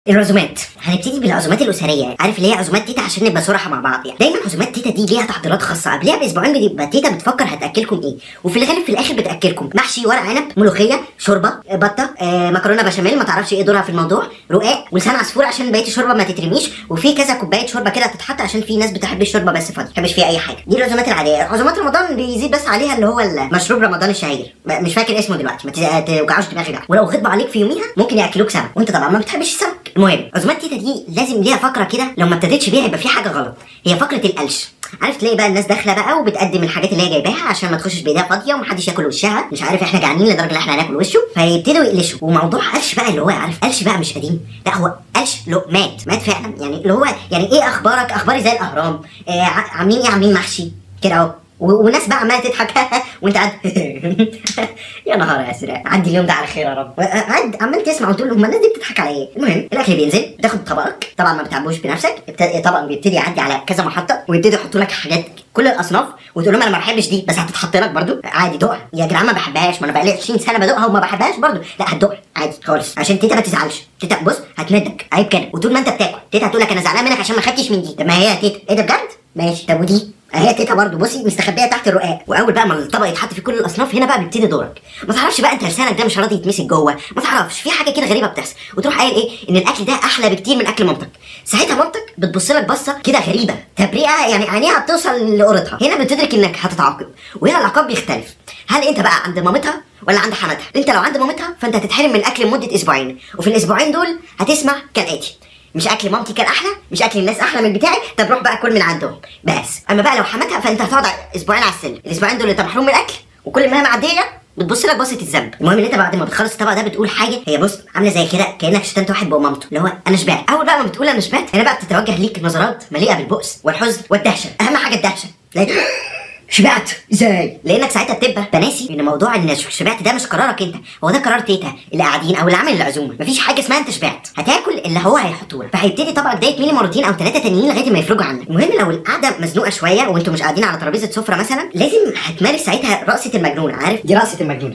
العزومات هنبتدي بالعزومات الاسريه عارف اللي هي عزومات تيتا عشان نبقى صراحه مع بعض يعني دايما عزومات تيتا دي ليها تحضيرات خاصه قبلها باسبوعين بتبقى تيتا بتفكر هتاكلكم ايه وفي الغالب في الاخر بتاكلكم محشي ورق عنب ملوخيه شوربه آه، بطه آه، مكرونه بشاميل ما تعرفش ايه دورها في الموضوع رقاق ولسان عصفور عشان بقيه الشوربه ما تترميش وفي كذا كوبايه شوربه كده تتحط عشان في ناس بتحب الشوربه بس فاضيه ما تحبش فيها اي حاجه دي العزومات العاديه عزومات رمضان بيزيد بس عليها اللي هو المشروب رمضان الشهير ب- مش فاكر اسمه دلوقتي ما تز- توجعوش دماغي بقى ولو غضبوا عليك في يوميها ممكن ياكلوك سمك وانت طبعا ما بتحبش السمك المهم عزومات تيتا دي لازم ليها فقره كده لو ما ابتديتش بيها يبقى في حاجه غلط هي فقره القلش عارف تلاقي بقى الناس داخله بقى وبتقدم الحاجات اللي هي جايباها عشان ما تخشش بايديها فاضيه ومحدش ياكل وشها مش عارف احنا جعانين لدرجه ان احنا هناكل وشه فيبتدوا يقلشوا وموضوع قلش بقى اللي هو عارف قلش بقى مش قديم لا هو قلش لو مات مات فعلا يعني اللي هو يعني ايه اخبارك اخباري زي الاهرام آه ع- عاملين ايه عاملين محشي كده اهو و- وناس بقى عماله تضحك وانت قاعد يا نهار ازرق عدي اليوم ده على خير يا رب قاعد عمال تسمع وتقول هم الناس دي بتضحك على ايه المهم الاكل بينزل بتاخد طبقك طبعا ما بتعبوش بنفسك ابت- طبعا بيبتدي يعدي على كذا محطه ويبتدي يحطوا لك حاجات كل الاصناف وتقول لهم انا ما بحبش دي بس هتتحط لك برضو عادي دوقها يا جدعان ما بحبهاش ما انا بقالي 20 سنه بدوقها وما بحبهاش برضو لا هتدوقها عادي خالص عشان تيتا ما تزعلش تيتا بص هتندك عيب كده وطول ما انت بتاكل تيتا هتقول لك انا زعلان منك عشان ما خدتش من دي طب ما هي يا تيتا ايه ده بجد ماشي طب ودي اهي تيتا برضه بصي مستخبيه تحت الرقاق واول بقى ما الطبق يتحط في كل الاصناف هنا بقى بيبتدي دورك ما تعرفش بقى انت لسانك ده مش راضي يتمسك جوه ما تعرفش في حاجه كده غريبه بتحصل وتروح قايل ايه ان الاكل ده احلى بكتير من اكل مامتك ساعتها مامتك بتبص لك بصه كده غريبه تبرئه يعني عينيها بتوصل لقرتها هنا بتدرك انك هتتعاقب وهنا العقاب بيختلف هل انت بقى عند مامتها ولا عند حماتها انت لو عند مامتها فانت هتتحرم من الاكل لمده اسبوعين وفي الاسبوعين دول هتسمع كالاتي مش اكل مامتي كان احلى مش اكل الناس احلى من بتاعي طب روح بقى كل من عندهم بس اما بقى لو حماتها فانت هتقعد اسبوعين على السلم الاسبوعين دول انت محروم من الاكل وكل ما هي معديه بتبص لك بصه الذنب المهم ان انت بعد ما بتخلص الطبق ده بتقول حاجه هي بص عامله زي كده كانك شتمت واحد بمامته اللي هو انا شبعت اول بقى ما بتقول انا شبعت هنا بقى بتتوجه ليك نظرات مليئه بالبؤس والحزن والدهشه اهم حاجه الدهشه تلاقي شبعت ازاي؟ لانك ساعتها بتبقى بناسي ان موضوع ان شبعت ده مش قرارك انت هو ده قرار تيتا اللي قاعدين او اللي عامل العزومه مفيش حاجه اسمها انت شبعت هتاكل اللي هو هيحطه لك فهيبتدي طبقك ده يتملي مرتين او ثلاثه تانيين لغايه ما يفرجوا عنك المهم لو القعده مزنوقه شويه وانتوا مش قاعدين على ترابيزه سفره مثلا لازم هتمارس ساعتها رقصه المجنون عارف دي رقصه المجنون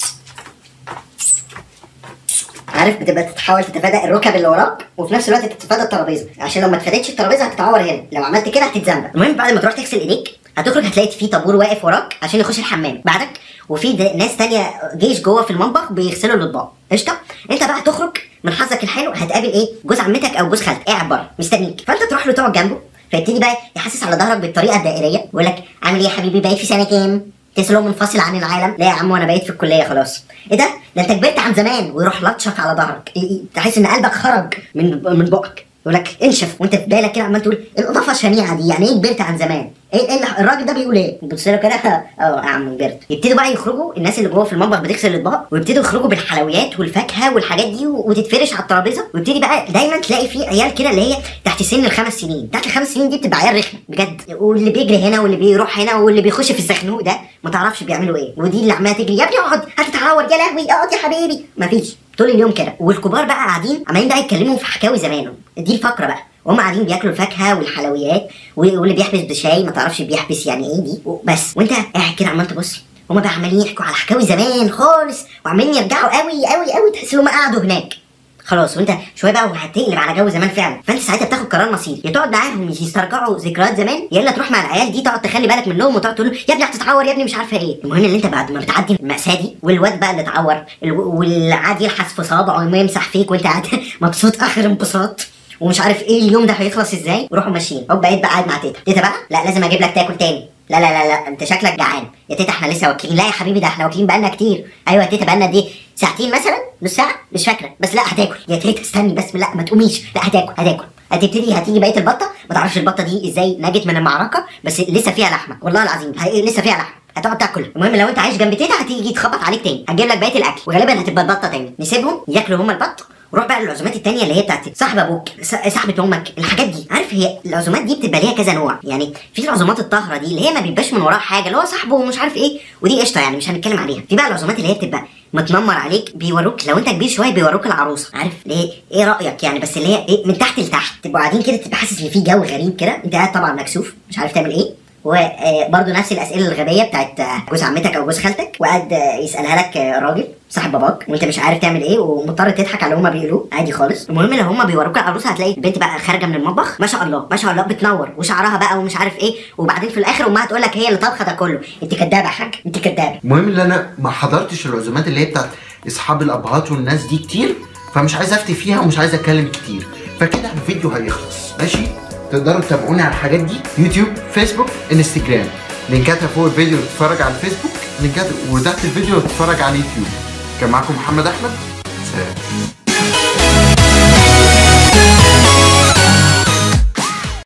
عارف بتبقى تحاول تتفادى الركب اللي وراك وفي نفس الوقت تتفادى الترابيزه عشان لو ما اتفادتش الترابيزه هتتعور هنا لو عملت كده هتتذنب المهم بعد ما تروح تغسل ايديك هتخرج هتلاقي في طابور واقف وراك عشان يخش الحمام بعدك وفي د- ناس تانية جيش جوه في المطبخ بيغسلوا الاطباق قشطه انت بقى تخرج من حظك الحلو هتقابل ايه جوز عمتك او جوز خالتك قاعد بره مستنيك فانت تروح له تقعد جنبه فيبتدي بقى يحسس على ظهرك بالطريقه الدائريه ويقول لك عامل ايه يا حبيبي باقي في سنه كام تسلم منفصل عن العالم لا يا عم وانا بقيت في الكليه خلاص ايه ده ده انت كبرت عن زمان ويروح لطشك على ظهرك إيه إيه تحس ان قلبك خرج من من بقك يقول لك انشف وانت في بالك كده عمال تقول الاضافه الشنيعه دي يعني ايه كبرت عن زمان ايه ايه اللي- الراجل ده بيقول ايه بتبص له كده اه يا عم كبرت يبتدوا بقى يخرجوا الناس اللي جوه في المطبخ بتغسل الاطباق ويبتدوا يخرجوا بالحلويات والفاكهه والحاجات دي و- وتتفرش على الترابيزه ويبتدي بقى دايما تلاقي في عيال كده اللي هي تحت سن الخمس سنين تحت الخمس سنين دي بتبقى عيال رخمه بجد واللي بيجري هنا واللي بيروح هنا واللي بيخش في الزخنوق ده ما تعرفش بيعملوا ايه ودي اللي عماله تجري يا ابني اقعد هتتعور يا لهوي اقعد يا حبيبي مفيش طول اليوم كده والكبار بقى قاعدين عمالين بقى يتكلموا في حكاوي زمانهم دي الفقره بقى وهم قاعدين بياكلوا الفاكهه والحلويات و- واللي بيحبس بشاي ما تعرفش بيحبس يعني ايه دي بس وانت قاعد كده عمال تبص هما بقى عمالين يحكوا على حكاوي زمان خالص وعمالين يرجعوا قوي قوي قوي تحس ان هما قعدوا هناك خلاص وانت شويه بقى وهتقلب على جو زمان فعلا فانت ساعتها بتاخد قرار مصيري يا تقعد معاهم يسترجعوا ذكريات زمان يا الا تروح مع العيال دي تقعد تخلي بالك منهم وتقعد تقول له يا ابني هتتعور يا ابني مش عارفه ايه المهم ان انت بعد ما بتعدي المأساة دي والواد بقى اللي اتعور الو- والعاد يلحس في صابعه وما يمسح فيك وانت قاعد مبسوط اخر انبساط ومش عارف ايه اليوم ده هيخلص ازاي وروحوا ماشيين هوب بقيت بقى قاعد مع تيتا تيتا بقى لا لازم اجيب لك تاكل تاني لا لا لا لا انت شكلك جعان يا تيتا احنا لسه واكلين لا يا حبيبي ده احنا واكلين بقالنا كتير ايوه يا تيتا بقالنا دي ساعتين مثلا نص ساعه مش فاكره بس لا هتاكل يا تيتا استني بس لا ما تقوميش لا هتاكل هتاكل هتبتدي هتيجي بقيه البطه ما تعرفش البطه دي ازاي نجت من المعركه بس لسه فيها لحمه والله العظيم هي- لسه فيها لحمه هتقعد تاكل المهم لو انت عايش جنب تيتا هتيجي تخبط عليك تاني هتجيب لك بقيه الاكل وغالبا هتبقى البطه تاني نسيبهم ياكلوا هما البط وروح بقى للعزومات التانية اللي هي بتاعت صاحب ابوك س- صاحبة امك الحاجات دي عارف هي العزومات دي بتبقى ليها كذا نوع يعني في العزومات الطاهرة دي اللي هي ما بيبقاش من وراها حاجة اللي هو صاحبه ومش عارف ايه ودي قشطة يعني مش هنتكلم عليها في بقى العزومات اللي هي بتبقى متنمر عليك بيوروك لو انت كبير شويه بيوروك العروسه عارف ليه ايه رايك يعني بس اللي هي ايه من تحت لتحت تبقوا قاعدين كده تبقى حاسس ان في جو غريب كده انت قاعد طبعا مكسوف مش عارف تعمل ايه وبرضه نفس الاسئله الغبيه بتاعت جوز عمتك او جوز خالتك وقعد يسالها لك راجل صاحب باباك وانت مش عارف تعمل ايه ومضطر تضحك على اللي هما بيقولوه عادي خالص المهم لو هما بيوروك العروسه هتلاقي البنت بقى خارجه من المطبخ ما شاء الله ما شاء الله بتنور وشعرها بقى ومش عارف ايه وبعدين في الاخر امها تقول لك هي اللي طبخه ده كله انت كدابه يا حاج انت كدابه المهم ان انا ما حضرتش العزومات اللي هي بتاعت اصحاب الابهات والناس دي كتير فمش عايز افتي فيها ومش عايز اتكلم كتير فكده الفيديو هيخلص ماشي تقدروا تتابعوني على الحاجات دي يوتيوب فيسبوك انستجرام لينكاتها فوق الفيديو تتفرج على الفيسبوك لينكات وتحت الفيديو تتفرج على اليوتيوب كان معاكم محمد احمد سلام